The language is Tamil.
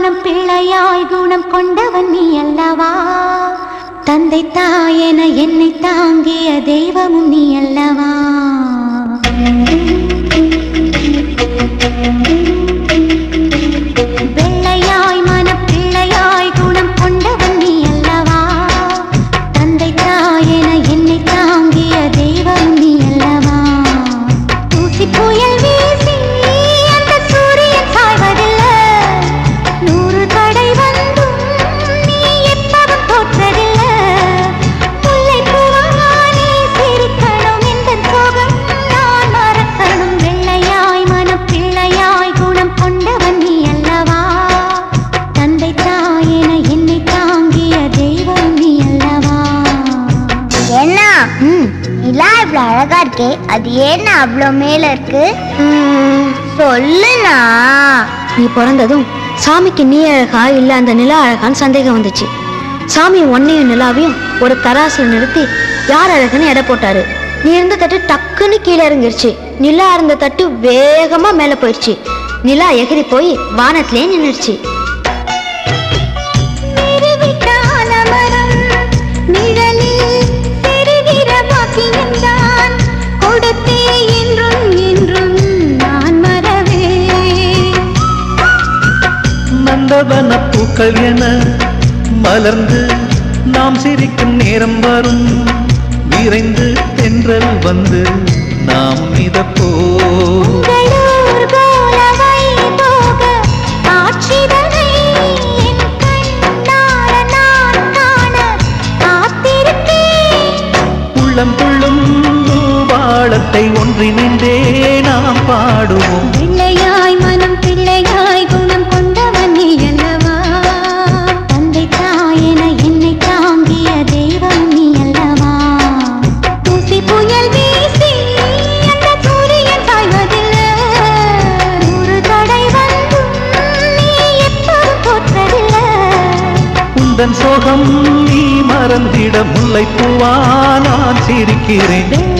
மனம் பிள்ளையாய் குணம் கொண்டவன் நீ அல்லவா தந்தை தாயென என்னை தாங்கிய தெய்வமும் நீ அல்லவா வெள்ளையாய் மனப்பிள்ளையாய் குணம் கொண்டவன் நீ அல்லவா தந்தை தாயென என்னை தாங்கிய தெய்வம் நீ அல்லவா தூசி புயல் வீசி அந்த சூரியன் சாய்வதில்லை நூறு தடை வந்தும் நீ எப்பவும் தோற்றதில்லை முல்லை பூவானே சிரிக்கணும் இந்த சோகம் நான் மறக்கணும் வெள்ளையாய் மனப்பிள்ளையாய் குணம் கொண்டவன் நீ அல்லவா தந்தை தாயென என்னை தாங்கிய தெய்வம் நீ அல்லவா என்ன ம் நிலா இவ்வளோ அழகா இருக்கே அது ஏன்னா அவ்வளோ மேல இருக்கு ம், சொல்லுண்ணா நீ பிறந்ததும் சாமிக்கு நீ அழகா இல்ல அந்த நிலா அழகான்னு சந்தேகம் வந்துச்சு சாமி ஒன்னையும் நிலாவையும் ஒரு தராசுல நிறுத்தி யார் அழகுன்னு எடை போட்டாரு நீ இருந்த தட்டு டக்குன்னு கீழே இறங்கிருச்சு நிலா இருந்த தட்டு வேகமா மேல போயிடுச்சு நிலா எகிரி போய் வானத்திலே நின்னுடுச்சு நிறுவிட்டான மரம் நிழலில் பெறுகிற பாக்கியம்தான் கொடுத்தே என்றும் என்றும் நான் மறவே நந்தவன பூக்கள் என மலர்ந்து நாம் சிரிக்கும் நேரம் வரும் விரைந்து தென்றல் வந்து நாம் மிதப்போ உங்களூர் போலவை போக காட்சிதனை என் கண்ணார நான் காண காத்திருக்கேன் உள்ளம் துள்ளும் பூபாளத்தை ஒன்றினின்றே நாம் பாடுவோம் பிள்ளையாய் மனம் பிள்ளையாய் குணம் கொண்டவன் நீ அல்லவா தந்தை தாயென என்னை தாங்கிய தெய்வம் நீ அல்லவா தூசி புயல் வீசி அந்த சூரியன் சாய்வதில்லை ஒரு தடை வந்தும் நீ எப்போதும் தோற்றதில்லை உந்தன் சோகம் நீ மறந்திட முல்லைப்பூவா நான் சிரிக்கிறேன்